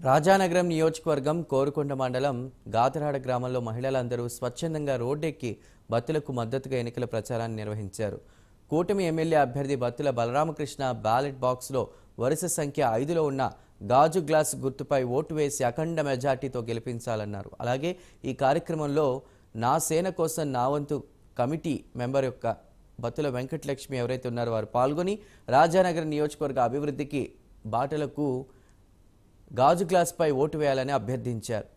రాజానగరం నియోజకవర్గం కోరుకొండ మండలం గాతరాడ గ్రామంలో మహిళలందరూ స్వచ్ఛందంగా రోడ్డెక్కి బత్తులకు మద్దతుగా ఎన్నికల ప్రచారాన్ని నిర్వహించారు కూటమి ఎమ్మెల్యే అభ్యర్థి బత్తుల బలరామకృష్ణ బ్యాలెట్ బాక్స్లో వరుస సంఖ్య ఐదులో ఉన్న గాజు గ్లాస్ గుర్తుపై ఓటు వేసి అఖండ మెజార్టీతో గెలిపించాలన్నారు అలాగే ఈ కార్యక్రమంలో నా సేన కోసం నా వంతు కమిటీ మెంబర్ యొక్క బత్తుల వెంకటలక్ష్మి ఎవరైతే ఉన్నారో వారు పాల్గొని రాజానగర్ నియోజకవర్గ అభివృద్ధికి బాటలకు గాజు గ్లాస్పై ఓటు వేయాలని అభ్యర్థించారు